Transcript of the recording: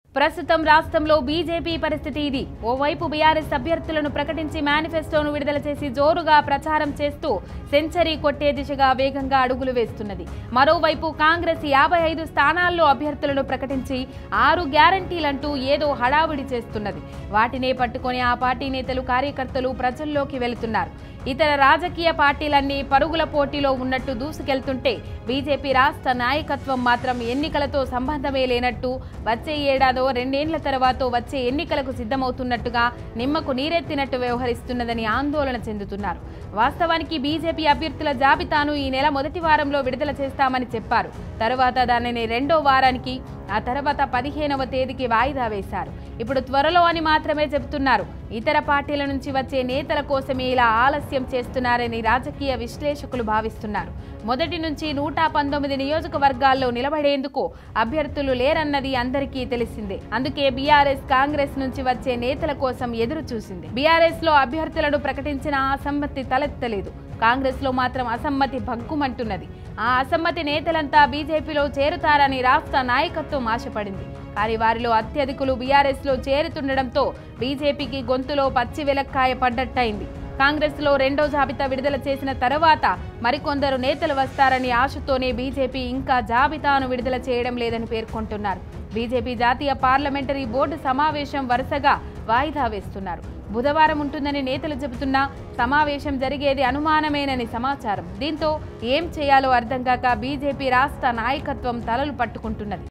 ప్రస్తుతం రాష్ట్రంలో బీజేపీ పరిస్థితి ఇది ఓవైపు బీఆర్ఎస్ అభ్యర్థులను ప్రకటించి మేనిఫెస్టోను విడుదల చేసి జోరుగా ప్రచారం చేస్తూ సెంచరీ కొట్టే దిశగా వేగంగా అడుగులు వేస్తున్నది మరోవైపు కాంగ్రెస్ యాభై ఐదు స్థానాల్లో అభ్యర్థులను ప్రకటించి ఆరు గ్యారంటీలంటూ ఏదో హడావుడి చేస్తున్నది వాటినే పట్టుకొని ఆ పార్టీ నేతలు కార్యకర్తలు ప్రజల్లోకి వెళుతున్నారు ఇతర రాజకీయ పార్టీలన్నీ పరుగుల పోటీలో ఉన్నట్టు దూసుకెళ్తుంటే బీజేపీ రాష్ట్ర నాయకత్వం మాత్రం ఎన్నికలతో సంబంధమే లేనట్టు వచ్చే ఏడాదో రెండేండ్ల తర్వాత వచ్చే ఎన్నికలకు సిద్ధమవుతున్నట్టుగా నిమ్మకు నీరెత్తినట్టు వ్యవహరిస్తున్నదని ఆందోళన చెందుతున్నారు వాస్తవానికి బీజేపీ అభ్యర్థుల జాబితాను ఈ నెల మొదటి వారంలో విడుదల చేస్తామని చెప్పారు తర్వాత దానిని రెండో వారానికి ఆ తర్వాత పదిహేనవ తేదీకి వాయిదా వేశారు ఇప్పుడు త్వరలో అని మాత్రమే చెబుతున్నారు ఇతర పార్టీల నుంచి వచ్చే నేతల కోసమే ఇలా ఆలస్యం చేస్తున్నారని రాజకీయ విశ్లేషకులు భావిస్తున్నారు మొదటి నుంచి నూట పంతొమ్మిది నియోజకవర్గాల్లో నిలబడేందుకు అభ్యర్థులు లేరన్నది అందరికీ తెలిసిందే అందుకే బీఆర్ఎస్ కాంగ్రెస్ నుంచి వచ్చే నేతల కోసం ఎదురు చూసింది బీఆర్ఎస్ లో అభ్యర్థులను ప్రకటించిన అసమ్మతి తలెత్తలేదు కాంగ్రెస్ లో మాత్రం అసమ్మతి భగ్గుమంటున్నది ఆ అసమ్మతి నేతలంతా బీజేపీలో చేరుతారని రాష్ట్ర నాయకత్వం ఆశపడింది కానీ వారిలో అత్యధికులు బీఆర్ఎస్ లో చేరుతుండడంతో బీజేపీకి గొంతులో పచ్చి వెలక్కాయ పడ్డట్టయింది కాంగ్రెస్ లో రెండో జాబితా విడుదల చేసిన తర్వాత మరికొందరు నేతలు వస్తారని ఆశతోనే బీజేపీ ఇంకా జాబితాను విడుదల చేయడం లేదని పేర్కొంటున్నారు బీజేపీ జాతీయ పార్లమెంటరీ బోర్డు సమావేశం వరుసగా వాయిదా వేస్తున్నారు బుధవారం ఉంటుందని నేతలు చెబుతున్నా సమావేశం జరిగేది అనుమానమేనని సమాచారం దీంతో ఏం చేయాలో అర్థం కాక బీజేపీ రాష్ట్ర నాయకత్వం తలలు పట్టుకుంటున్నది